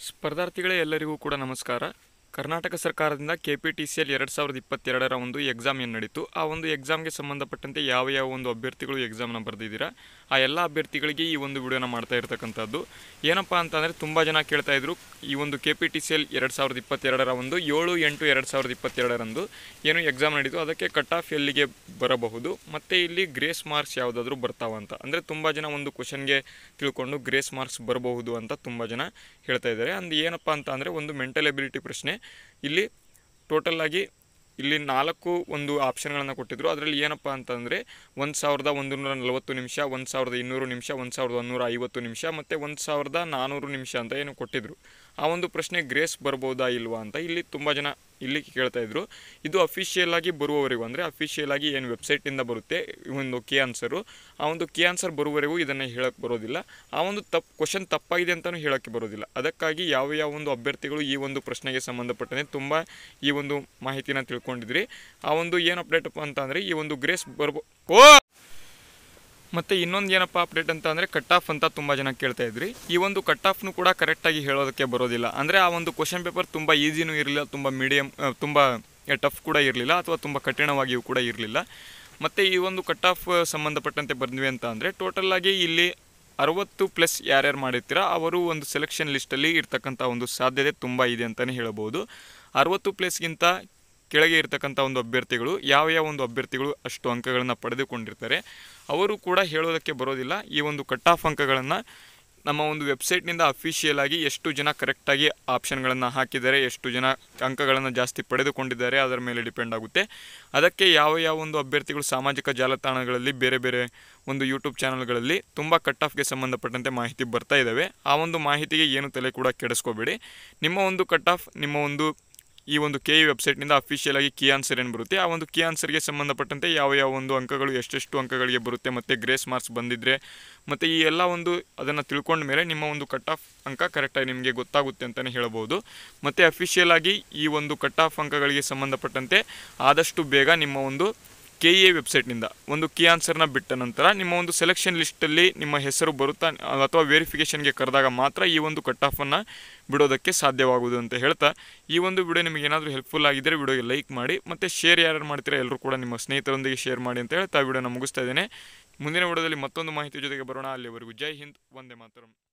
ಸ್ಪರ್ಧಾರ್ಥಿಗಳೇ ಎಲ್ಲರಿಗೂ ಕೂಡ ನಮಸ್ಕಾರ ಕರ್ನಾಟಕ ಸರ್ಕಾರದಿಂದ K P T C L ಎರಡು ಸಾವಿರದ ಇಪ್ಪತ್ತೆರಡರ ಒಂದು ಎಕ್ಸಾಮ್ ಏನು ನಡೀತು ಆ ಒಂದು ಎಕ್ಸಾಮ್ಗೆ ಸಂಬಂಧಪಟ್ಟಂತೆ ಯಾವ ಯಾವ ಒಂದು ಅಭ್ಯರ್ಥಿಗಳು ಎಕ್ಸಾಮ್ನ ಬರೆದಿದ್ದೀರಾ ಆ ಎಲ್ಲ ಅಭ್ಯರ್ಥಿಗಳಿಗೆ ಈ ಒಂದು ವಿಡಿಯೋನ ಮಾಡ್ತಾ ಇರ್ತಕ್ಕಂಥದ್ದು ಏನಪ್ಪ ಅಂತಂದರೆ ತುಂಬ ಜನ ಕೇಳ್ತಾ ಇದ್ರು ಈ ಒಂದು K P T C L ಎರಡು ಸಾವಿರದ ಇಪ್ಪತ್ತೆರಡರ ಒಂದು ಏಳು ಎಂಟು ಎರಡು ಸಾವಿರದ ಇಪ್ಪತ್ತೆರಡರಂದು ಏನು ಎಕ್ಸಾಮ್ ನಡೀತು ಅದಕ್ಕೆ ಕಟ್ ಆಫ್ ಎಲ್ಲಿಗೆ ಬರಬಹುದು ಮತ್ತು ಇಲ್ಲಿ ಗ್ರೇಸ್ ಮಾರ್ಕ್ಸ್ ಯಾವುದಾದ್ರೂ ಬರ್ತಾವಂತ ಅಂದರೆ ತುಂಬ ಜನ ಒಂದು ಕ್ವಶನ್ಗೆ ತಿಳ್ಕೊಂಡು ಗ್ರೇಸ್ ಮಾರ್ಕ್ಸ್ ಬರಬಹುದು ಅಂತ ತುಂಬ ಜನ ಹೇಳ್ತಾ ಇದ್ದಾರೆ ಅಂದ್ ಏನಪ್ಪ ಅಂತ ಅಂದರೆ ಒಂದು ಮೆಂಟಲ್ ಎಬಿಲಿಟಿ ಪ್ರಶ್ನೆ ಇಲ್ಲಿ ಟೋಟಲ್ ಆಗಿ ಇಲ್ಲಿ ನಾಲ್ಕು ಒಂದು ಆಪ್ಷನ್ಗಳನ್ನು ಕೊಟ್ಟಿದ್ರು ಅದರಲ್ಲಿ ಏನಪ್ಪ ಅಂತಂದರೆ ಒಂದು ಸಾವಿರದ ಒಂದು ನೂರ ನಲವತ್ತು ನಿಮಿಷ ಒಂದು ಸಾವಿರದ ಇನ್ನೂರು ನಿಮಿಷ ಒಂದು ಸಾವಿರದ ಒಂದೂರ ಐವತ್ತು ನಿಮಿಷ ಮತ್ತು ಒಂದು ಸಾವಿರದ ನಾನ್ನೂರು ನಿಮಿಷ ಅಂತ ಏನು ಕೊಟ್ಟಿದ್ರು ಆ ಒಂದು ಪ್ರಶ್ನೆ ಗ್ರೇಸ್ ಬರ್ಬೋದಾ ಇಲ್ವಾ ಅಂತ ಇಲ್ಲಿ ತುಂಬ ಜನ ಇಲ್ಲಿ ಕೇಳ್ತಾ ಇದ್ರು ಇದು ಅಫಿಷಿಯಲ್ ಆಗಿ ಬರುವವರೆಗೂ ಅಂದರೆ ಅಫಿಷಿಯಲ್ ಆಗಿ ಏನು ವೆಬ್ಸೈಟಿಂದ ಬರುತ್ತೆ ಈ ಒಂದು ಕೆ ಆನ್ಸರು ಆ ಒಂದು ಕೆ ಆನ್ಸರ್ ಬರುವವರೆಗೂ ಇದನ್ನು ಹೇಳಕ್ಕೆ ಬರೋದಿಲ್ಲ ಆ ಒಂದು ತಪ್ಪು ಕ್ವಶನ್ ತಪ್ಪಾಗಿದೆ ಅಂತಲೂ ಹೇಳೋಕ್ಕೆ ಬರೋದಿಲ್ಲ ಅದಕ್ಕಾಗಿ ಯಾವ ಯಾವ ಒಂದು ಅಭ್ಯರ್ಥಿಗಳು ಈ ಒಂದು ಪ್ರಶ್ನೆಗೆ ಸಂಬಂಧಪಟ್ಟಂತೆ ತುಂಬ ಈ ಒಂದು ಮಾಹಿತಿನ ತಿಳ್ಕೊಂಡಿದ್ರಿ ಆ ಒಂದು ಏನು ಅಪ್ಡೇಟ್ ಅಂತ ಅಂದರೆ ಈ ಒಂದು ಗ್ರೇಸ್ ಬರ್ಬೋ ಓ ಮತ್ತು ಇನ್ನೊಂದು ಏನಪ್ಪ ಅಪ್ಡೇಟ್ ಅಂತ ಅಂದರೆ ಕಟ್ ಆಫ್ ಅಂತ ತುಂಬ ಜನ ಕೇಳ್ತಾ ಇದ್ರಿ ಈ ಒಂದು ಕಟ್ ಆಫ್ನು ಕೂಡ ಕರೆಕ್ಟಾಗಿ ಹೇಳೋದಕ್ಕೆ ಬರೋದಿಲ್ಲ ಅಂದರೆ ಆ ಒಂದು ಕ್ವಶನ್ ಪೇಪರ್ ತುಂಬ ಈಸಿನೂ ಇರಲಿಲ್ಲ ತುಂಬ ಮೀಡಿಯಮ್ ತುಂಬ ಟಫ್ ಕೂಡ ಇರಲಿಲ್ಲ ಅಥವಾ ತುಂಬ ಕಠಿಣವಾಗಿಯೂ ಕೂಡ ಇರಲಿಲ್ಲ ಮತ್ತು ಈ ಒಂದು ಕಟ್ ಆಫ್ ಸಂಬಂಧಪಟ್ಟಂತೆ ಬಂದ್ವಿ ಅಂತ ಅಂದರೆ ಟೋಟಲಾಗಿ ಇಲ್ಲಿ ಅರವತ್ತು ಪ್ಲಸ್ ಯಾರ್ಯಾರು ಮಾಡಿರ್ತೀರ ಅವರು ಒಂದು ಸೆಲೆಕ್ಷನ್ ಲಿಸ್ಟಲ್ಲಿ ಇರ್ತಕ್ಕಂಥ ಒಂದು ಸಾಧ್ಯತೆ ತುಂಬ ಇದೆ ಅಂತಲೇ ಹೇಳ್ಬೋದು ಅರವತ್ತು ಪ್ಲಸ್ಗಿಂತ ಕೆಳಗೆ ಇರ್ತಕ್ಕಂಥ ಒಂದು ಅಭ್ಯರ್ಥಿಗಳು ಯಾವ ಯಾವ ಒಂದು ಅಭ್ಯರ್ಥಿಗಳು ಅಷ್ಟು ಅಂಕಗಳನ್ನು ಪಡೆದುಕೊಂಡಿರ್ತಾರೆ ಅವರು ಕೂಡ ಹೇಳೋದಕ್ಕೆ ಬರೋದಿಲ್ಲ ಈ ಒಂದು ಕಟ್ ಆಫ್ ಅಂಕಗಳನ್ನು ನಮ್ಮ ಒಂದು ವೆಬ್ಸೈಟ್ನಿಂದ ಅಫಿಷಿಯಲ್ ಆಗಿ ಎಷ್ಟು ಜನ ಕರೆಕ್ಟಾಗಿ ಆಪ್ಷನ್ಗಳನ್ನು ಹಾಕಿದ್ದಾರೆ ಎಷ್ಟು ಜನ ಅಂಕಗಳನ್ನು ಜಾಸ್ತಿ ಪಡೆದುಕೊಂಡಿದ್ದಾರೆ ಅದರ ಮೇಲೆ ಡಿಪೆಂಡ್ ಆಗುತ್ತೆ ಅದಕ್ಕೆ ಯಾವ ಯಾವ ಒಂದು ಅಭ್ಯರ್ಥಿಗಳು ಸಾಮಾಜಿಕ ಜಾಲತಾಣಗಳಲ್ಲಿ ಬೇರೆ ಬೇರೆ ಒಂದು ಯೂಟ್ಯೂಬ್ ಚಾನಲ್ಗಳಲ್ಲಿ ತುಂಬ ಕಟ್ ಆಫ್ಗೆ ಸಂಬಂಧಪಟ್ಟಂತೆ ಮಾಹಿತಿ ಬರ್ತಾ ಇದ್ದಾವೆ ಆ ಒಂದು ಮಾಹಿತಿಗೆ ಏನು ತಲೆ ಕೂಡ ಕೆಡಿಸ್ಕೋಬೇಡಿ ನಿಮ್ಮ ಒಂದು ಕಟ್ ಆಫ್ ನಿಮ್ಮ ಒಂದು ಈ ಒಂದು ಕೆ ಇ ವೆಬ್ಸೈಟ್ನಿಂದ ಅಫಿಷಿಯಲ್ ಆಗಿ ಕೀ ಆನ್ಸರ್ ಏನು ಬರುತ್ತೆ ಆ ಒಂದು ಕೀ ಆನ್ಸರ್ಗೆ ಸಂಬಂಧಪಟ್ಟಂತೆ ಯಾವ ಯಾವ ಒಂದು ಅಂಕಗಳು ಎಷ್ಟೆಷ್ಟು ಅಂಕಗಳಿಗೆ ಬರುತ್ತೆ ಮತ್ತು ಗ್ರೇಸ್ ಮಾರ್ಕ್ಸ್ ಬಂದಿದ್ದರೆ ಮತ್ತು ಈ ಎಲ್ಲ ಒಂದು ಅದನ್ನು ತಿಳ್ಕೊಂಡ ಮೇಲೆ ನಿಮ್ಮ ಒಂದು ಕಟ್ ಆಫ್ ಅಂಕ ಕರೆಕ್ಟಾಗಿ ನಿಮಗೆ ಗೊತ್ತಾಗುತ್ತೆ ಅಂತಲೇ ಹೇಳ್ಬೋದು ಮತ್ತು ಅಫಿಷಿಯಲ್ ಆಗಿ ಈ ಒಂದು ಕಟ್ ಆಫ್ ಅಂಕಗಳಿಗೆ ಸಂಬಂಧಪಟ್ಟಂತೆ ಆದಷ್ಟು ಬೇಗ ನಿಮ್ಮ ಒಂದು ಕೆ ಇ ಎ ವೆಬ್ಸೈಟ್ನಿಂದ ಒಂದು ಕೀ ಆನ್ಸರ್ನ ಬಿಟ್ಟ ನಂತರ ನಿಮ್ಮ ಒಂದು ಸೆಲೆಕ್ಷನ್ ಲಿಸ್ಟಲ್ಲಿ ನಿಮ್ಮ ಹೆಸರು ಬರುತ್ತಾ ಅಥವಾ ವೆರಿಫಿಕೇಷನ್ಗೆ ಕರೆದಾಗ ಮಾತ್ರ ಈ ಒಂದು ಕಟ್ ಆಫನ್ನು ಬಿಡೋದಕ್ಕೆ ಸಾಧ್ಯವಾಗುವುದು ಅಂತ ಹೇಳ್ತಾ ಈ ಒಂದು ವಿಡಿಯೋ ನಿಮಗೆ ಏನಾದರೂ ಹೆಲ್ಪ್ಫುಲ್ ಆಗಿದ್ದರೆ ವಿಡಿಯೋಗೆ ಲೈಕ್ ಮಾಡಿ ಮತ್ತು ಶೇರ್ ಯಾರು ಮಾಡ್ತೀರಾ ಎಲ್ಲರೂ ಕೂಡ ನಿಮ್ಮ ಸ್ನೇಹಿತರೊಂದಿಗೆ ಶೇರ್ ಮಾಡಿ ಅಂತ ಹೇಳ್ತಾ ವಿಡಿಯೋನ ಮುಗಿಸ್ತಾ ಇದ್ದೇನೆ ಮುಂದಿನ ವಿಡಿಯೋದಲ್ಲಿ ಮತ್ತೊಂದು ಮಾಹಿತಿ ಜೊತೆಗೆ ಬರೋಣ ಅಲ್ಲಿವರೆಗೂ ಜೈ ಹಿಂದ್ ವಂದೇ ಮಾತರಂ